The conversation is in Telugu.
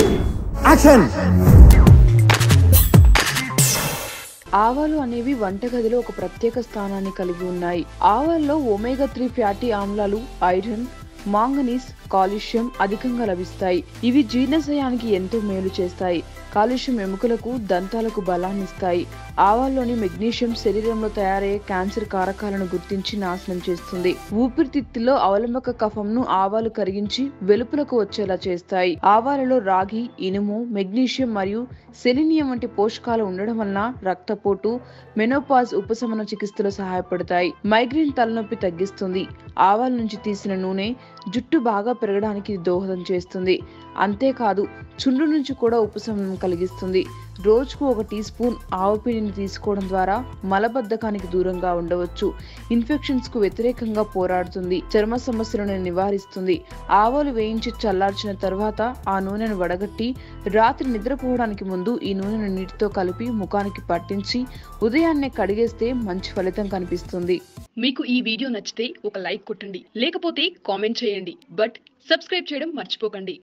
యాక్షన్ ఆవాలు అనేవి వంటగదిలో ఒక ప్రత్యేక స్థానాన్ని కలిగి ఉన్నాయి ఆవాల్లో ఒమేగా త్రీ ఫ్యాటీ ఆమ్లాలు ఐరన్ మాంగనీస్ కాలుష్యం అధికంగా లభిస్తాయి ఇవి జీర్ణశయానికి ఎంతో మేలు చేస్తాయి కాలుష్యం ఎముకలకు దంతాలకు బలాన్ని ఇస్తాయి ఆవాల్లోని మెగ్నీషియం శరీరంలో తయారయ్యే క్యాన్సర్ కారకాలను గుర్తించి నాశనం చేస్తుంది ఊపిరితిత్తుల్లో అవలంబక కఫంను ఆవాలు కరిగించి వెలుపులకు వచ్చేలా చేస్తాయి ఆవాలలో రాగి ఇనుము మెగ్నీషియం మరియు సెలినియం వంటి పోషకాలు ఉండడం వలన రక్తపోటు మెనోపాజ్ ఉపశమన చికిత్సలో సహాయపడతాయి మైగ్రేన్ తలనొప్పి తగ్గిస్తుంది ఆవాల నుంచి తీసిన నూనె జుట్టు బాగా పెరగడానికి ఇది దోహదం చేస్తుంది అంతేకాదు చుండ్రు నుంచి కూడా ఉపశమనం కలిగిస్తుంది రోజుకు ఒక టీ స్పూన్ ఆవు పిండిని తీసుకోవడం ద్వారా మలబద్ధకానికి దూరంగా ఉండవచ్చు ఇన్ఫెక్షన్స్ కు వ్యతిరేకంగా పోరాడుతుంది చర్మ సమస్యలను నివారిస్తుంది ఆవాలు వేయించి చల్లార్చిన తర్వాత ఆ నూనెను వడగట్టి రాత్రి నిద్రపోవడానికి ముందు ఈ నూనెను నీటితో కలిపి ముఖానికి పట్టించి ఉదయాన్నే కడిగేస్తే మంచి ఫలితం కనిపిస్తుంది మీకు ఈ వీడియో నచ్చితే ఒక లైక్ కొట్టండి లేకపోతే కామెంట్ చేయండి బట్ సబ్స్క్రైబ్ చేయడం మర్చిపోకండి